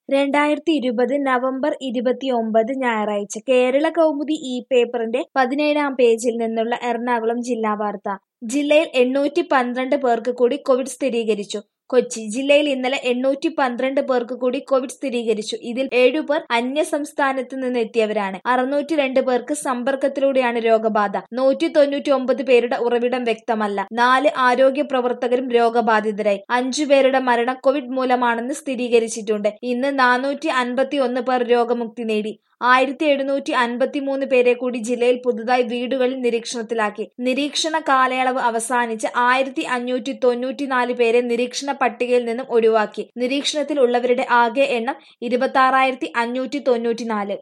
രണ്ടായിരത്തി ഇരുപത് നവംബർ ഇരുപത്തിയൊമ്പത് ഞായറാഴ്ച കേരള കൗമുദി ഈ പേപ്പറിന്റെ പതിനേഴാം പേജിൽ നിന്നുള്ള എറണാകുളം ജില്ലാ വാർത്ത ജില്ലയിൽ എണ്ണൂറ്റി പന്ത്രണ്ട് പേർക്ക് കൂടി കോവിഡ് സ്ഥിരീകരിച്ചു കൊച്ചി ജില്ലയിൽ ഇന്നലെ എണ്ണൂറ്റി പന്ത്രണ്ട് പേർക്ക് കൂടി കോവിഡ് സ്ഥിരീകരിച്ചു ഇതിൽ ഏഴുപേർ അന്യസംസ്ഥാനത്ത് നിന്നെത്തിയവരാണ് അറുന്നൂറ്റി രണ്ട് പേർക്ക് സമ്പർക്കത്തിലൂടെയാണ് രോഗബാധ നൂറ്റി തൊണ്ണൂറ്റി ഒമ്പത് പേരുടെ ഉറവിടം വ്യക്തമല്ല നാല് ആരോഗ്യ പ്രവർത്തകരും രോഗബാധിതരായി അഞ്ചു പേരുടെ മരണം കോവിഡ് മൂലമാണെന്ന് സ്ഥിരീകരിച്ചിട്ടുണ്ട് ഇന്ന് നാനൂറ്റി അൻപത്തി ഒന്ന് പേർ രോഗമുക്തി നേടി ആയിരത്തി എഴുന്നൂറ്റി അൻപത്തി മൂന്ന് പേരെ കൂടി ജില്ലയിൽ പുതുതായി വീടുകളിൽ നിരീക്ഷണത്തിലാക്കി നിരീക്ഷണ കാലയളവ് അവസാനിച്ച് ആയിരത്തി അഞ്ഞൂറ്റി തൊണ്ണൂറ്റിനാല് പേരെ നിരീക്ഷണ പട്ടികയിൽ നിന്നും ഒഴിവാക്കി നിരീക്ഷണത്തിൽ ഉള്ളവരുടെ ആകെ എണ്ണം ഇരുപത്തി ആറായിരത്തി അഞ്ഞൂറ്റി തൊണ്ണൂറ്റിനാല്